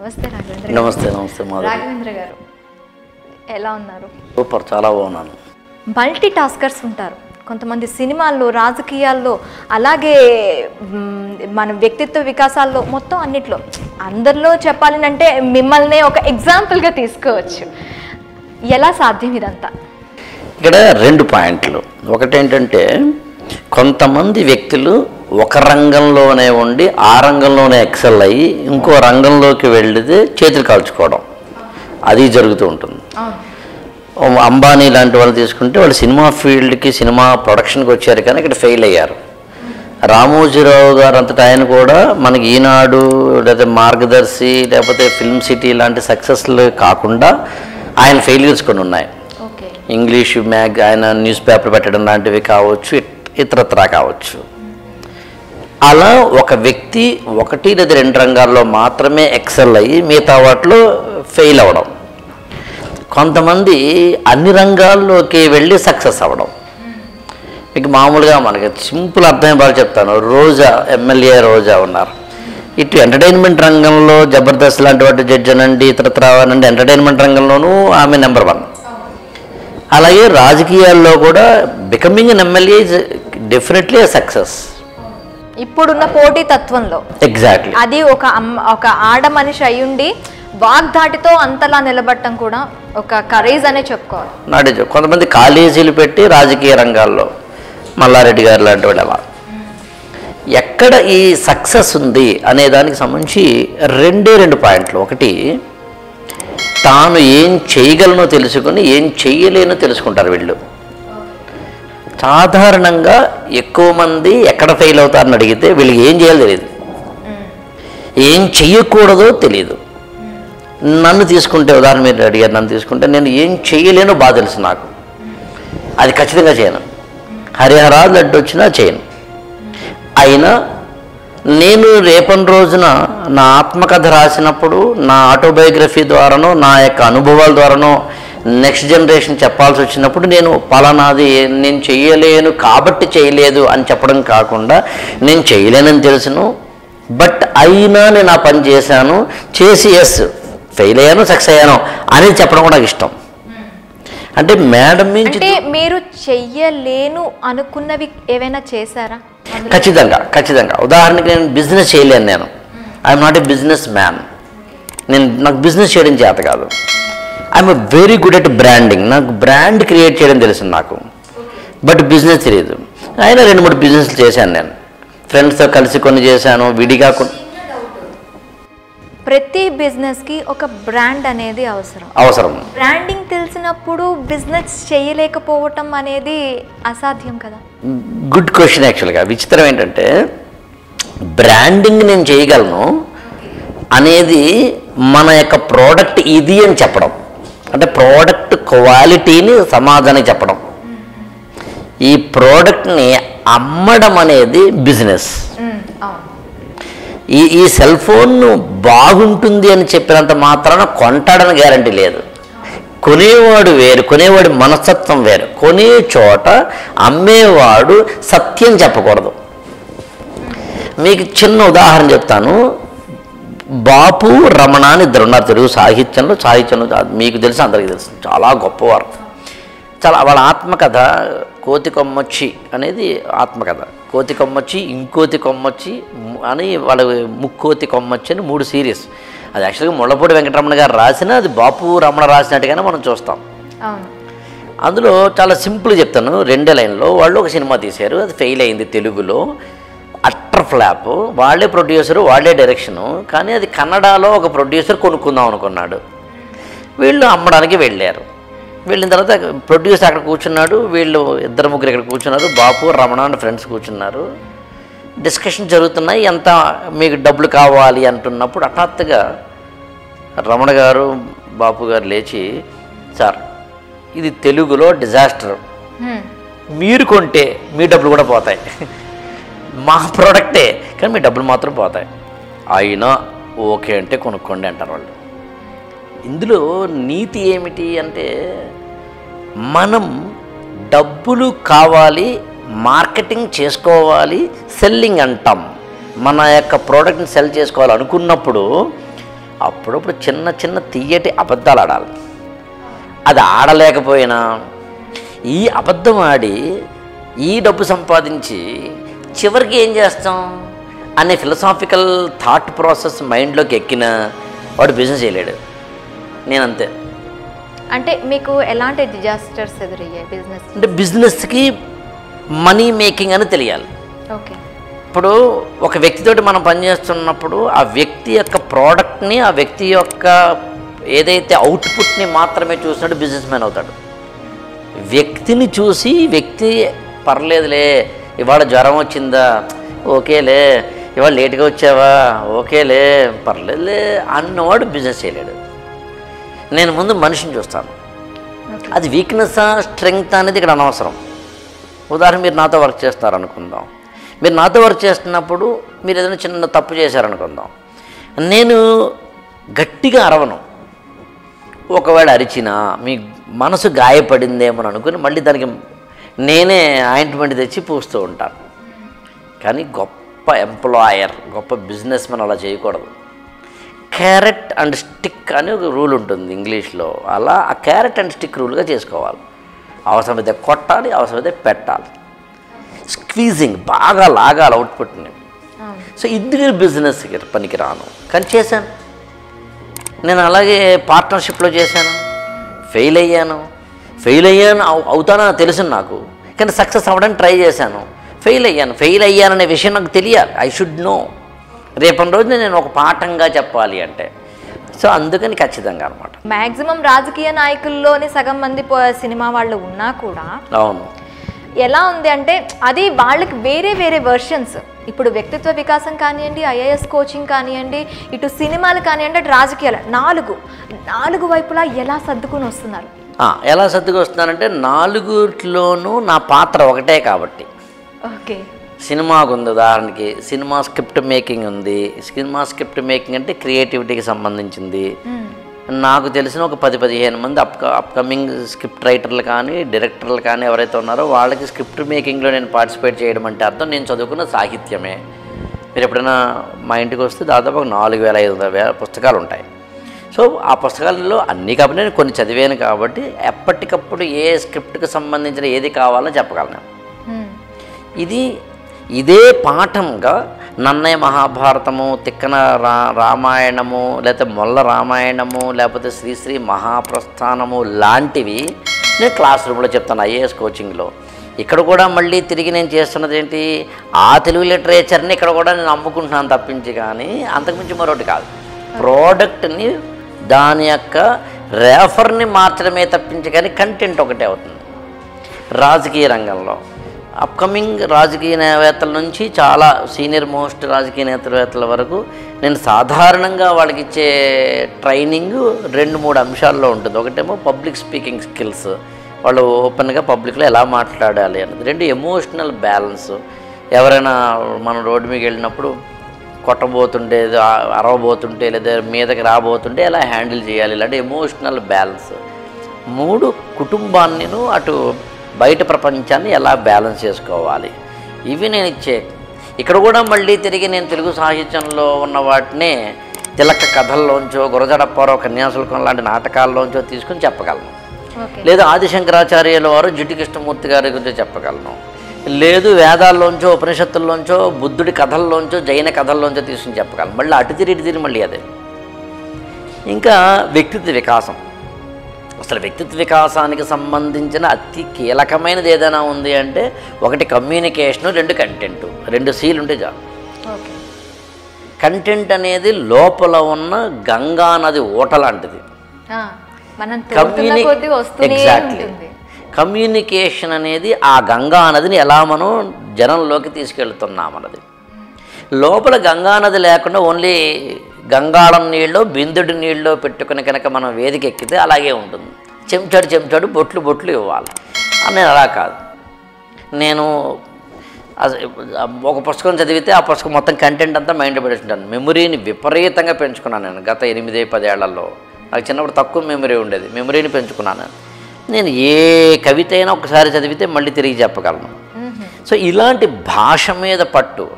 నమస్తే రాఘవేంద్ర గారు. నమస్తే నమస్తే మాధవి రాఘవేంద్ర గారు ఎలా ఉన్నారు సూపర్ చాలా బాగున్నాను మల్టీ టాస్కర్స్ ఉంటారు కొంతమంది సినిమాల్లో రాజకీయాల్లో అలాగే మ్, మన వ్యక్తిత్వ వికాసాల్లో మొత్తం అన్నిట్లో అందరిలో చెప్పాలంటే మిమ్మల్ని ఒక ఎగ్జాంపుల్గా తీసుకోవచ్చు ఎలా సాధ్యం ఇదంతా ఇక్కడ రెండు పాయింట్లు ఒకటేంటంటే కొంతమంది వ్యక్తులు ఒక రంగంలోనే ఉండి ఆ రంగంలోనే ఎక్సెల్ అయ్యి ఇంకో రంగంలోకి వెళితే చేతులు కాల్చుకోవడం అది జరుగుతూ ఉంటుంది ఓ అంబానీ లాంటి వాళ్ళు తీసుకుంటే వాళ్ళు సినిమా ఫీల్డ్కి సినిమా ప్రొడక్షన్కి వచ్చారు కానీ ఇక్కడ ఫెయిల్ అయ్యారు రామోజీరావు గారు అంతటా ఆయన కూడా మనకి ఈనాడు లేకపోతే మార్గదర్శి లేకపోతే ఫిల్మ్ సిటీ లాంటి సక్సెస్లు కాకుండా ఆయన ఫెయిల్యూర్స్ కొన్ని ఉన్నాయి ఓకే ఇంగ్లీష్ మ్యాగ్ ఆయన న్యూస్ పేపర్ పెట్టడం లాంటివి కావచ్చు ఇట్- ఇతరత్రా కావచ్చు అలా ఒక వ్యక్తి ఒకటి లేదా రెండు రంగాల్లో మాత్రమే ఎక్సెల్ అయ్యి మిగతా వాటిలో ఫెయిల్ అవ్వడం కొంతమంది అన్ని రంగాల్లోకి వెళ్ళి సక్సెస్ అవ్వడం మీకు మామూలుగా మనకి సింపుల్ అర్థం బాగా చెప్తాను రోజా ఎమ్మెల్యే రోజా ఉన్నారు ఇటు ఎంటర్టైన్మెంట్ రంగంలో జబర్దస్త్ లాంటి వాటి జడ్జి అనండి ఇతరత్ర అనండి ఎంటర్టైన్మెంట్ రంగంలోనూ ఆమె నెంబర్ వన్ అలాగే రాజకీయాల్లో కూడా becoming an MLA is definitely success ఇప్పుడున్న పోటీ తత్వంలో ఎగ్జాక్ట్లీ అది ఒక అమ్మ ఒక ఆడ మనిషి అయ్యుండి వాగ్దాటితో అంతలా నిలబడటం కూడా ఒక కరేజ్ అనే చెప్పుకోవాలి నాటి కొంతమంది కాలేజీలు పెట్టి రాజకీయ రంగాల్లో మల్లారెడ్డి గారు లాంటి వాళ్ళు అలా ఎక్కడ ఈ సక్సెస్ ఉంది అనే దానికి సంబంధించి రెండే రెండు పాయింట్లు ఒకటి తాను ఏం చేయగలనో తెలుసుకొని ఏం చెయ్యలేనో తెలుసుకుంటారు వీళ్ళు సాధారణంగా ఎక్కువ మంది ఎక్కడ ఫెయిల్ అవుతారని అడిగితే వీళ్ళకి ఏం చేయాలో తెలియదు ఏం చెయ్యకూడదో తెలియదు నన్ను తీసుకుంటే ఉదాహరణ మీరు అడిగారు నన్ను తీసుకుంటే నేను ఏం చేయలేనో బాగా తెలుసు నాకు అది ఖచ్చితంగా చేయను హరిహరాలు అడ్డు వచ్చినా చేయను అయినా నేను రేపటి రోజున నా ఆత్మకథ రాసినప్పుడు నా ఆటోబయోగ్రఫీ ద్వారానో నా యొక్క అనుభవాల ద్వారానో నెక్స్ట్ జనరేషన్ చెప్పాల్సి వచ్చినప్పుడు నేను పలానాది నేను చేయలేను కాబట్టి చేయలేదు అని చెప్పడం కాకుండా నేను చేయలేనని తెలుసును బట్ అయినా నేను ఆ పని చేశాను చేసి ఎస్ ఫెయిల్ అయ్యాను సక్సెస్ అయ్యాను అనేది చెప్పడం కూడా నాకు ఇష్టం అంటే మేడం నుంచి అంటే మీరు చెయ్యలేను అనుకున్నవి ఏవైనా చేశారా ఖచ్చితంగా ఖచ్చితంగా ఉదాహరణకి నేను బిజినెస్ చేయలేను నేను I'm not a businessman నేను నాకు బిజినెస్ చేయడం చేత కాదు I'm very good at branding నాకు బ్రాండ్ క్రియేట్ చేయడం తెలుసు నాకు బట్ బిజినెస్ తెలియదు అయినా రెండు మూడు బిజినెస్లు చేశాను నేను ఫ్రెండ్స్తో కలిసి కొన్ని చేశాను విడిగా కొన్ని ప్రతి బిజినెస్ కి ఒక బ్రాండ్ అనేది అవసరం అవసరం బ్రాండింగ్ తెలిసినప్పుడు బిజినెస్ చేయలేకపోవటం అనేది అసాధ్యం కదా గుడ్ క్వశ్చన్ యాక్చువల్గా విచిత్రం ఏంటంటే బ్రాండింగ్ నేను చేయగలను అనేది మన యొక్క ప్రోడక్ట్ ఇది అని చెప్పడం అంటే ప్రోడక్ట్ క్వాలిటీని సమాజానికి చెప్పడం ఈ ప్రోడక్ట్ని అమ్మడం అనేది బిజినెస్ అవును ఈ ఈ సెల్ ఫోన్ బాగుంటుంది అని చెప్పినంత మాత్రాన కొంటాడని గ్యారంటీ లేదు కొనేవాడు వేరు కొనేవాడి మనస్తత్వం వేరు కొనే చోట అమ్మేవాడు సత్యం చెప్పకూడదు మీకు చిన్న ఉదాహరణ చెప్తాను బాపు రమణ అని ఇద్దరు ఉన్నారు తెలుగు సాహిత్యంలో సాహిత్యంలో చా- మీకు తెలుసు అందరికీ తెలుసు చాలా గొప్పవారు చాలా వాళ్ళ ఆత్మకథ కోతి కొమ్మొచ్చి అనేది ఆత్మకథ కోతి కొమ్మొచ్చి ఇంకోతి కొమ్మొచ్చి ము- అని వాళ్ళ ముక్కోతి కొమ్మొచ్చి అని మూడు సిరీస్ అది యాక్చువల్గా ముళ్ళపూడి వెంకటరమణ గారు రాసిన అది బాపు రమణ రాసినట్టుగానే మనం చూస్తాం అవును అందులో చాలా సింపుల్ చెప్తాను రెండే లైన్లో వాళ్ళు ఒక సినిమా తీశారు అది ఫెయిల్ అయింది తెలుగులో అట్టర్ ఫ్లాప్ వాళ్ళే ప్రొడ్యూసరు వాళ్ళే డైరెక్షను కానీ అది కన్నడలో ఒక ప్రొడ్యూసర్ కొనుక్కుందాం అనుకున్నాడు వీళ్ళు అమ్మడానికి వెళ్ళారు వెళ్ళిన తర్వాత ప్రొడ్యూసర్ అక్కడ కూర్చున్నాడు వీళ్ళు ఇద్దరు ముగ్గురు ఇక్కడ కూర్చున్నారు బాపు రమణ అండ్ ఫ్రెండ్స్ కూర్చున్నారు డిస్కషన్ జరుగుతున్నాయి ఎంత మీకు డబ్బులు కావాలి అంటున్నప్పుడు హఠాత్తుగా రమణ గారు బాపు గారు లేచి సార్ ఇది తెలుగులో డిజాస్టర్ హ్మ్. మీరు కొంటే మీ డబ్బులు కూడా పోతాయి మా ప్రోడక్టే కానీ మీ డబ్బులు మాత్రం పోతాయి అయినా ఓకే అంటే కొనుక్కోండి అంటారు వాళ్ళు ఇందులో నీతి ఏమిటి అంటే మనం డబ్బులు కావాలి మార్కెటింగ్ చేసుకోవాలి సెల్లింగ్ అంటాం మన యొక్క ప్రోడక్ట్ని సెల్ చేసుకోవాలి అనుకున్నప్పుడు అప్పుడప్పుడు చిన్న చిన్న తీయటి అబద్ధాలు ఆడాలి అది ఆడలేకపోయినా ఈ అబద్ధం ఆడి ఈ డబ్బు సంపాదించి చివరికి ఏం చేస్తాం అనే ఫిలసాఫికల్ థాట్ ప్రాసెస్ మైండ్లోకి ఎక్కిన వాడు బిజినెస్ చేయలేడు నేనంతే అంటే మీకు ఎలాంటి డిజాస్టర్స్ ఎదురయ్యాయి బిజినెస్ అంటే బిజినెస్కి మనీ మేకింగ్ అని తెలియాలి ఓకే ఇప్పుడు ఒక వ్యక్తితోటి మనం పనిచేస్తున్నప్పుడు ఆ వ్యక్తి యొక్క ప్రోడక్ట్ని ఆ వ్యక్తి యొక్క ఏదైతే అవుట్పుట్ని మాత్రమే చూసినట్టు బిజినెస్ మ్యాన్ అవుతాడు వ్యక్తిని చూసి వ్యక్తి పర్లేదులే ఇవాళ జ్వరం వచ్చిందా ఓకేలే ఇవాళ లేట్గా వచ్చావా ఓకేలే పర్లేదులే అన్నవాడు బిజినెస్ చేయలేడు నేను ముందు మనిషిని చూస్తాను అది వీక్నెస్ స్ట్రెంగ్త్ అనేది ఇక్కడ అనవసరం ఉదాహరణ మీరు నాతో వర్క్ చేస్తారు అనుకుందాం మీరు నాతో వర్క్ చేస్తున్నప్పుడు మీరు ఏదైనా చిన్న తప్పు చేశారనుకుందాం నేను గట్టిగా అరవను ఒకవేళ అరిచినా మీ మనసు గాయపడిందేమో అనుకుని మళ్ళీ దానికి నేనే ఆయింట్మెంట్ తెచ్చి పూస్తూ ఉంటాను కానీ గొప్ప ఎంప్లాయర్ గొప్ప బిజినెస్ మ్యాన్ అలా చేయకూడదు క్యారెట్ అండ్ స్టిక్ అని ఒక రూల్ ఉంటుంది ఇంగ్లీష్లో అలా ఆ క్యారెట్ అండ్ స్టిక్ రూల్గా చేసుకోవాలి అవసరమైతే కొట్టాలి అవసరమైతే పెట్టాలి స్క్వీజింగ్ బాగా లాగాలి అవుట్పుట్ని అవును సో ఇది బిజినెస్కి పనికి రాను కానీ చేశాను నేను అలాగే పార్ట్నర్షిప్లో చేశాను ఫెయిల్ అయ్యాను ఫెయిల్ అయ్యాను అవు- అవుతానని తెలుసు నాకు కానీ సక్సెస్ అవ్వడానికి ట్రై చేశాను ఫెయిల్ అయ్యాను ఫెయిల్ అయ్యాననే విషయం నాకు తెలియాలి ఐ షుడ్ నో రేపటి రోజున నేను ఒక పాఠంగా చెప్పాలి అంటే సో అందుకని ఖచ్చితంగా అనమాట మాక్సిమం రాజకీయ నాయకుల్లోనే సగం మంది పో- సినిమా వాళ్ళు ఉన్నా కూడా అవును ఎలా ఉంది అంటే అది వాళ్ళకి వేరే వేరే వర్షన్స్ ఇప్పుడు వ్యక్తిత్వ వికాసం కానివ్వండి ఐఏఎస్ కోచింగ్ కానివ్వండి ఇటు సినిమాలు కానివ్వండి అటు రాజకీయాలు నాలుగు నాలుగు వైపులా ఎలా సర్దుకుని వస్తున్నారు ఆ, ఎలా సర్దుకు వస్తున్నానంటే నాలుగుట్లోనూ నా పాత్ర ఒకటే కాబట్టి ఓకే సినిమాకు ఉంది ఉదాహరణకి సినిమా స్క్రిప్ట్ మేకింగ్ ఉంది సినిమా స్క్రిప్ట్ మేకింగ్ అంటే క్రియేటివిటీకి సంబంధించింది నాకు తెలిసిన ఒక పది పదిహేను మంది అప్ అప్కమింగ్ స్క్రిప్ట్ రైటర్లు కానీ డైరెక్టర్లు కానీ ఎవరైతే ఉన్నారో వాళ్ళకి స్క్రిప్ట్ మేకింగ్లో నేను పార్టిసిపేట్ చేయడం అంటే అర్థం నేను చదువుకున్న సాహిత్యమే మీరు ఎప్పుడైనా మా ఇంటికి వస్తే దాదాపు ఒక నాలుగు వేల ఐదు వందల వేల పుస్తకాలు ఉంటాయి సో ఆ పుస్తకాలలో అన్నీ కాబట్టి నేను కొన్ని చదివాను కాబట్టి ఎప్పటికప్పుడు ఏ స్క్రిప్ట్కి సంబంధించిన ఏది కావాలో చెప్పగలను ఇది ఇదే పాఠంగా నన్నయ్య మహాభారతము తిక్కన రా రామాయణము లేకపోతే మొల్ల రామాయణము లేకపోతే శ్రీశ్రీ మహాప్రస్థానము లాంటివి నేను క్లాస్ రూమ్లో చెప్తాను ఐఏఎస్ కోచింగ్లో ఇక్కడ కూడా మళ్ళీ తిరిగి నేను చేస్తున్నది ఏంటి ఆ తెలుగు లిటరేచర్ని ఇక్కడ కూడా నేను అమ్ముకుంటున్నాను తప్పించి కానీ అంతకుమించి మరొకటి కాదు ప్రోడక్ట్ని దాని యొక్క రేఫర్ని మార్చడమే తప్పించి కానీ కంటెంట్ ఒకటే అవుతుంది రాజకీయ రంగంలో అప్కమింగ్ రాజకీయ నేతల నుంచి చాలా సీనియర్ మోస్ట్ రాజకీయ నేతల వరకు నేను సాధారణంగా వాళ్ళకి ఇచ్చే ట్రైనింగ్ రెండు మూడు అంశాల్లో ఉంటుంది ఒకటేమో పబ్లిక్ స్పీకింగ్ స్కిల్స్ వాళ్ళు ఓపెన్గా పబ్లిక్లో ఎలా మాట్లాడాలి అన్నది రెండు ఎమోషనల్ బ్యాలెన్స్ ఎవరైనా మనం రోడ్డు మీద వెళ్ళినప్పుడు కొట్టబోతుంటే ఏదో ఆ- అరవబోతుంటే లేదా మీదకి రాబోతుంటే ఎలా హ్యాండిల్ చేయాలి ఇలాంటి ఎమోషనల్ బ్యాలెన్స్ మూడు కుటుంబాన్నిను అటు బయట ప్రపంచాన్ని ఎలా బ్యాలెన్స్ చేసుకోవాలి ఇవి నేను ఇచ్చే ఇక్కడ కూడా మళ్ళీ తిరిగి నేను తెలుగు సాహిత్యంలో ఉన్న వాటినే తిలక కథల్లోంచో గురజడప్పారావు కన్యాశుల్కం లాంటి నాటకాల్లోంచో తీసుకుని చెప్పగలను ఓకే లేదా ఆదిశంకరాచార్యుల వారు జిడ్డు కృష్ణమూర్తి గారి గురించి చెప్పగలను లేదు వేదాల్లోంచో ఉపనిషత్తుల్లోంచో బుద్ధుడి కథల్లోంచో జైన కథల్లోంచో తీసుకుని చెప్పగలను మళ్ళీ అటు తిరిగి ఇటు తిరిగి మళ్ళీ అదే ఇంకా వ్యక్తిత్వ వికాసం అసలు వ్యక్తిత్వ వికాసానికి సంబంధించిన అతి కీలకమైనది ఏదైనా ఉంది అంటే ఒకటి కమ్యూనికేషను రెండు కంటెంట్ రెండు సీలు ఉంటే చాలు ఓకే కంటెంట్ అనేది లోపల ఉన్న గంగా నది ఊట లాంటిది ఆ, మనం తోడుతున్న కొద్దీ వస్తూనే ఎగ్జాక్ట్లీ ఉంటుంది కమ్యూనికేషన్ అనేది ఆ గంగా నదిని ఎలా మనం జనంలోకి తీసుకెళ్తున్నాం అన్నది లోపల గంగా నది లేకుండా ఓన్లీ గంగాళం నీళ్ళు బిందుడి నీళ్ళు పెట్టుకుని కనుక మనం వేదిక ఎక్కితే అలాగే ఉంటుంది చెంచాడు చెంచాడు బొట్లు బొట్లు ఇవ్వాలి అని నేను అలా కాదు నేను అస- ఒక పుస్తకం చదివితే ఆ పుస్తకం మొత్తం కంటెంట్ అంతా మైండ్లో పెట్టుకుంటాను మెమరీని విపరీతంగా పెంచుకున్నాను నేను గత ఎనిమిది పదేళ్లలో నాకు చిన్నప్పుడు తక్కువ మెమరీ ఉండేది మెమరీని పెంచుకున్నాను నేను ఏ కవిత అయినా ఒకసారి చదివితే మళ్ళీ తిరిగి చెప్పగలను మ్మ్. సో ఇలాంటి భాష మీద పట్టు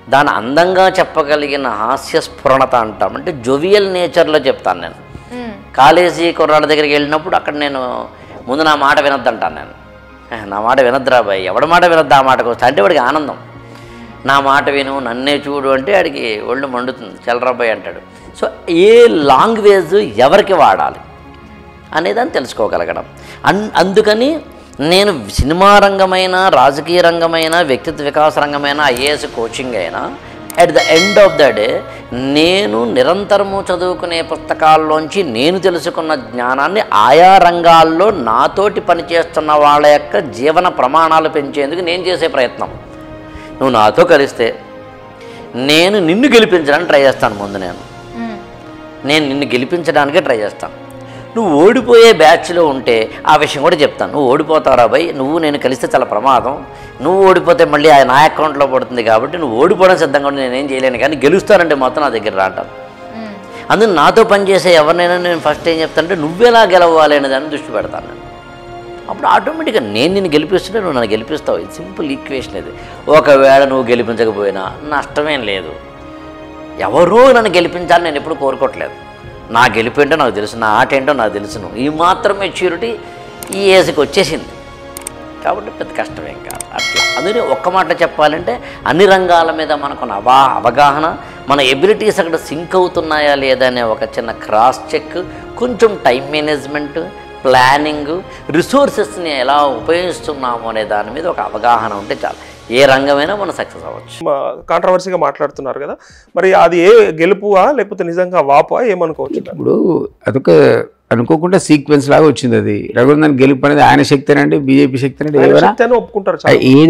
దాని అందంగా చెప్పగలిగిన హాస్య స్ఫురణత అంటాం అంటే జోవియల్ నేచర్లో చెప్తాను నేను మ్మ్. కాలేజీ కుర్రాళ్ళ దగ్గరికి వెళ్ళినప్పుడు అక్కడ నేను ముందు నా మాట వినొద్దంటాను నేను "ఏ, నా మాట వినొద్దురా బాయ్ ఎవడి మాట వినొద్దు ఆ మాటకు వస్తే అంటే వాడికి ఆనందం నా మాట విను నన్నే చూడు అంటే వాడికి ఒళ్ళు మండుతుంది చల్లరాబాయ్ అంటాడు సో ఏ లాంగ్వేజ్ ఎవరికి వాడాలి అనేదాన్ని తెలుసుకోగలగడం అన్ అందుకని నేను సినిమా రంగమైన రాజకీయ రంగమైన వ్యక్తిత్వ వికాస రంగమైన ఐఏఎస్ కోచింగ్ అయినా at the end of the day నేను నిరంతరము చదువుకునే పుస్తకాల్లోంచి నేను తెలుసుకున్న జ్ఞానాన్ని ఆయా రంగాల్లో నాతోటి పనిచేస్తున్న వాళ్ళ యొక్క జీవన ప్రమాణాలు పెంచేందుకు నేను చేసే ప్రయత్నం నువ్వు నాతో కలిస్తే నేను నిన్ను గెలిపించడానికి ట్రై చేస్తాను ముందు నేను మ్మ్. నేను నిన్ను గెలిపించడానికే ట్రై చేస్తాను నువ్వు ఓడిపోయే బ్యాచ్లో ఉంటే ఆ విషయం కూడా చెప్తాను నువ్వు ఓడిపోతారా భయ్ నువ్వు నేను కలిస్తే చాలా ప్రమాదం నువ్వు ఓడిపోతే మళ్ళీ ఆ నా అకౌంట్లో పడుతుంది కాబట్టి నువ్వు ఓడిపోవడం సిద్ధంగా ఉండి నేనేం చేయలేను కానీ గెలుస్తానంటే మొత్తం నా దగ్గర రా అంటాను మ్మ్. అందుకు నాతో పనిచేసే ఎవరినైనా నేను ఫస్ట్ ఏం చెప్తానంటే నువ్వెలా గెలవాలి అనే దాన్ని దృష్టి పెడతాను నేను అప్పుడు ఆటోమేటిక్గా నేను నిన్ను గెలిపిస్తుంటే నువ్వు నన్ను గెలిపిస్తావు ఇది సింపుల్ ఈక్వేషన్ ఇది ఒకవేళ నువ్వు గెలిపించకపోయినా నష్టమేం లేదు ఎవరో నన్ను గెలిపించాలని నేను ఎప్పుడు కోరుకోవట్లేదు నా గెలుపు ఏంటో నాకు తెలుసు నా ఆట ఏంటో నాకు తెలుసును ఈ మాత్రం మెచ్యూరిటీ ఈ ఏజ్కి వచ్చేసింది కాబట్టి పెద్ద కష్టమేం కాదు అట్లా అందుకని ఒక్క మాట చెప్పాలంటే అన్ని రంగాల మీద మనకున్న అవా అవగాహన మన ఎబిలిటీస్ అక్కడ సింక్ అవుతున్నాయా లేదా అనే ఒక చిన్న క్రాస్ చెక్ కొంచెం టైం మేనేజ్మెంట్ ప్లానింగ్ రిసోర్సెస్ని ఎలా ఉపయోగిస్తున్నాము అనే దాని మీద ఒక అవగాహన ఉంటే చాలు ఏ రంగమైనా మనం సక్సెస్ అవ్వచ్చు కాంట్రవర్సీగా మాట్లాడుతున్నారు కదా మరి అది ఏ గెలుపువా లేకపోతే నిజంగా వాపా ఏమనుకోవచ్చు ఇప్పుడు అదొక అనుకోకుండా సీక్వెన్స్ లాగా వచ్చింది అది రఘునందన్ గెలుపు అనేది ఆయన శక్తి అనండి బీజేపీ శక్తి అనండి ఆయన ఏమైనా శక్తి అని ఒప్పుకుంటారు చాలా ఏది